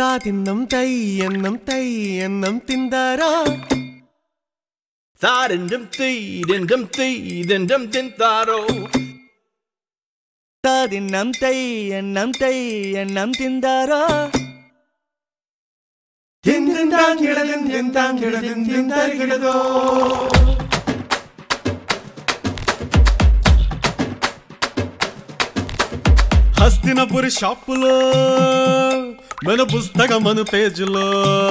తాతిన్నం తై ఎన్నం తై ఎన్నం తిందారా తారిండం తీరిండం తీరిండం తింటారో తాదిన్నం తై ఎన్నం తై ఎన్నం తిందారా తిందిందాం గిడదిం తిందాం గిడదిం తిందారి గిడదో హస్తినపురి షాపులో మన పుస్తకమను పేజీలో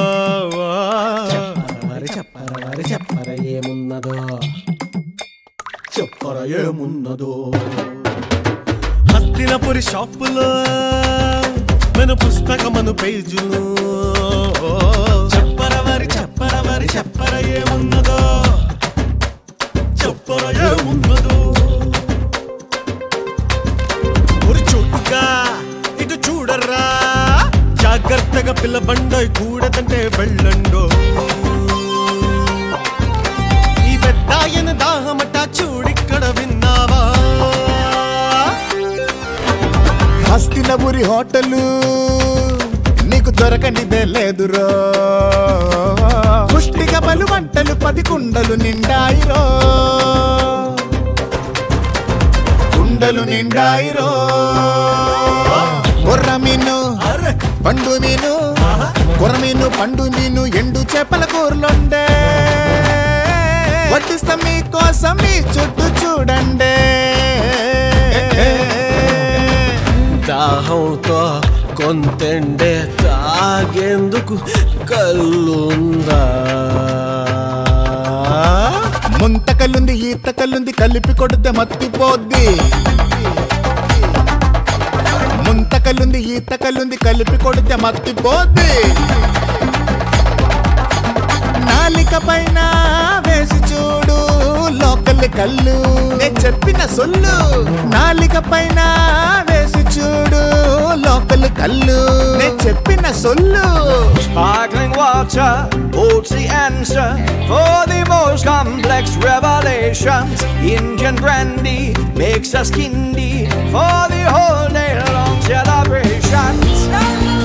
మరి చెప్పరా మరి చెప్పరా ఏమున్నదో చెప్పరా ఏమున్నదో హస్తినపురి షాపులో మన పుస్తకమను పేజీలో చెప్పర వారి చెప్పర వారి చెప్పర ఏమున్నదో చెప్పర ఏమున్నదో ஒரு చోటుగా ఇటు చూడర్రా జాగ్రత్తగా పిల్లబండ కూడదంటే వెళ్ళండో ఈ పెద్దాయన దాహమట చూడిక్కడ విన్నావా హస్తినపురి హోటలు నీకు దొరకనిదే లేదురో పుష్టిగా పలు వంటలు పది కుండలు నిండాయిరో కుండలు నిండాయిరో కొర్ర మీను అరే పండు మీను కొర్ర మీను పండు మీను ఎండు చేపల కూరలుండే వడ్డిస్తా మీకోసం మీ చుట్టూ చూడండి దాహంతో కొంతెండే తాగేందుకు కల్లుందా ముంతకల్లుంది ఈతకల్లుంది కలిపి కొడితే మత్తిపోద్ది ముంతకల్లుంది ఈతకల్లుంది కలిపి కొడితే మత్తిపోద్ది నాలిక పైన వేసి చూడు లోకల్ కళ్ళు నేను చెప్పిన సొల్లు నాలిక పైన వేసి చూడు లోకల్ కళ్ళు నేను చెప్పిన సొల్లు Sparkling water holds the answer for the most complex revelations. Indian brandy makes us kindy for the whole day long celebrations.